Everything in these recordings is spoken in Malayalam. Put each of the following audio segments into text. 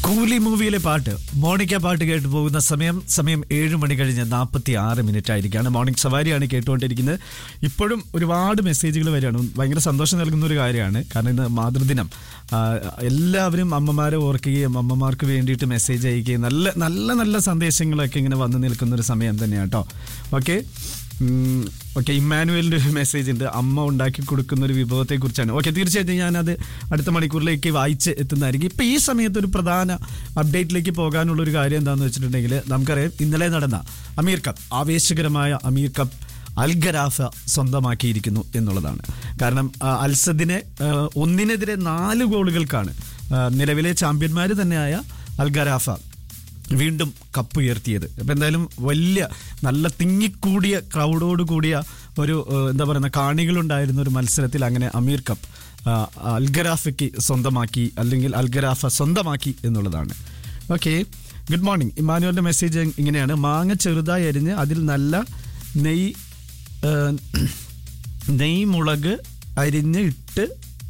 കൂലി മൂവിയിലെ പാട്ട് മോണിക്ക പാട്ട് കേട്ട് പോകുന്ന സമയം സമയം ഏഴ് മണി കഴിഞ്ഞ് നാൽപ്പത്തി ആറ് മിനിറ്റ് ആയിരിക്കാണ് മോർണിംഗ് സവാരിയാണ് കേട്ടുകൊണ്ടിരിക്കുന്നത് ഇപ്പോഴും ഒരുപാട് മെസ്സേജുകൾ വരികയാണ് ഭയങ്കര സന്തോഷം നൽകുന്ന ഒരു കാര്യമാണ് കാരണം ഇന്ന് മാതൃദിനം ആ, എല്ലാവരും അമ്മമാരെ ഓർക്കുകയും അമ്മമാർക്ക് വേണ്ടിയിട്ട് മെസ്സേജ് അയക്കുകയും നല്ല നല്ല നല്ല സന്ദേശങ്ങളൊക്കെ ഇങ്ങനെ വന്നു നിൽക്കുന്ന ഒരു സമയം തന്നെയാണ് കേട്ടോ ഓക്കെ ഓക്കെ ഇമ്മാനുവലിൻ്റെ ഒരു മെസ്സേജ് ഉണ്ട് അമ്മ ഉണ്ടാക്കി കൊടുക്കുന്ന ഒരു വിഭവത്തെ കുറിച്ചാണ് ഓക്കെ തീർച്ചയായിട്ടും ഞാനത് അടുത്ത മണിക്കൂറിലേക്ക് വായിച്ച് എത്തുന്നതായിരിക്കും ഇപ്പം ഈ സമയത്ത് ഒരു പ്രധാന അപ്ഡേറ്റിലേക്ക് പോകാനുള്ള ഒരു കാര്യം എന്താണെന്ന് വെച്ചിട്ടുണ്ടെങ്കിൽ നമുക്കറിയാം ഇന്നലെ നടന്ന അമീർ കപ്പ് ആവേശകരമായ അമീർ കപ്പ് അൽഗരാഫ സ്വന്തമാക്കിയിരിക്കുന്നു എന്നുള്ളതാണ് കാരണം ആ, അൽസദിനെ ആ, ഒന്നിനെതിരെ നാല് ഗോളുകൾക്കാണ് ആ, നിലവിലെ ചാമ്പ്യന്മാർ തന്നെയായ അൽഗരാഫ വീണ്ടും കപ്പ് ഉയർത്തിയത് അപ്പം എന്തായാലും വലിയ നല്ല തിങ്ങിക്കൂടിയ ക്രൗഡോട് കൂടിയ ഒരു ഏഹ്, എന്താ പറയുന്ന കാണികളുണ്ടായിരുന്ന ഒരു മത്സരത്തിൽ അങ്ങനെ അമീർ കപ്പ് ആ, അൽഗരാഫയ്ക്ക് സ്വന്തമാക്കി അല്ലെങ്കിൽ അൽഗരാഫ സ്വന്തമാക്കി എന്നുള്ളതാണ് ഓക്കെ ഗുഡ് മോർണിംഗ് ഇമാനുവലിൻ്റെ മെസ്സേജ് ഇങ്ങനെയാണ് മാങ്ങ ചെറുതായി അരിഞ്ഞ് അതിൽ നല്ല നെയ് ഏഹ്, നെയ് മുളക് അരിഞ്ഞ് ഇട്ട്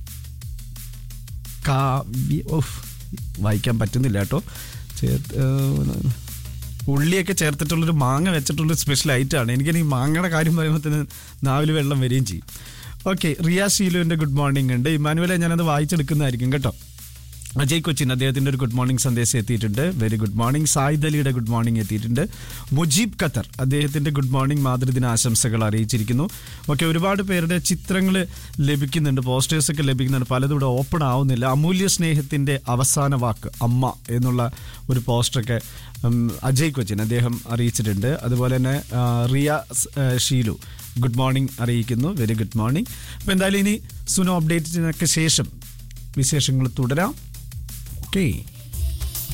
കാവ്യ ഓഫ് വായിക്കാൻ പറ്റുന്നില്ല കേട്ടോ ചേർത്ത് ഏഹ്, ഉള്ളിയൊക്കെ ചേർത്തിട്ടുള്ളൊരു മാങ്ങ വെച്ചിട്ടുള്ളൊരു സ്പെഷ്യൽ ഐറ്റമാണ് എനിക്കാണെങ്കിൽ മാങ്ങയുടെ കാര്യം പറയുമ്പോൾ തന്നെ നാവിൽ വെള്ളം വരികയും ചെയ്യും ഓക്കെ റിയ ഷീലുവിൻ്റെ ഗുഡ് മോർണിംഗ് ഉണ്ട് ഇമാനുവലെ ഞാനത് വായിച്ചെടുക്കുന്നതായിരിക്കും കേട്ടോ അജയ് കൊച്ചിൻ അദ്ദേഹത്തിന്റെ ഒരു ഗുഡ് മോർണിംഗ് സന്ദേശം എത്തിയിട്ടുണ്ട് വെരി ഗുഡ് മോർണിംഗ് സായിദ് അലിയുടെ ഗുഡ് മോർണിംഗ് എത്തിയിട്ടുണ്ട് മുജീബ് ഖത്തർ അദ്ദേഹത്തിന്റെ ഗുഡ് മോർണിംഗ് മാതൃദിന ആശംസകൾ അറിയിച്ചിരിക്കുന്നു ഓക്കെ ഒരുപാട് പേരുടെ ചിത്രങ്ങൾ ലഭിക്കുന്നുണ്ട് പോസ്റ്റേഴ്സ് ഒക്കെ ലഭിക്കുന്നുണ്ട് പലതും ഇവിടെ ഓപ്പൺ ആവുന്നില്ല അമൂല്യ സ്നേഹത്തിന്റെ അവസാന വാക്ക് അമ്മ എന്നുള്ള ഒരു പോസ്റ്ററൊക്കെ ഉം, അജയ് കൊച്ചിൻ അദ്ദേഹം അറിയിച്ചിട്ടുണ്ട് അതുപോലെ തന്നെ ആ, റിയ സ്, ആ, ഷീലു ഗുഡ് മോർണിംഗ് അറിയിക്കുന്നു വെരി ഗുഡ് മോർണിംഗ് അപ്പോൾ എന്തായാലും ഇനി സുനോ അപ്ഡേറ്റിനൊക്കെ ശേഷം വിശേഷങ്ങൾ തുടരാം ഓക്കെ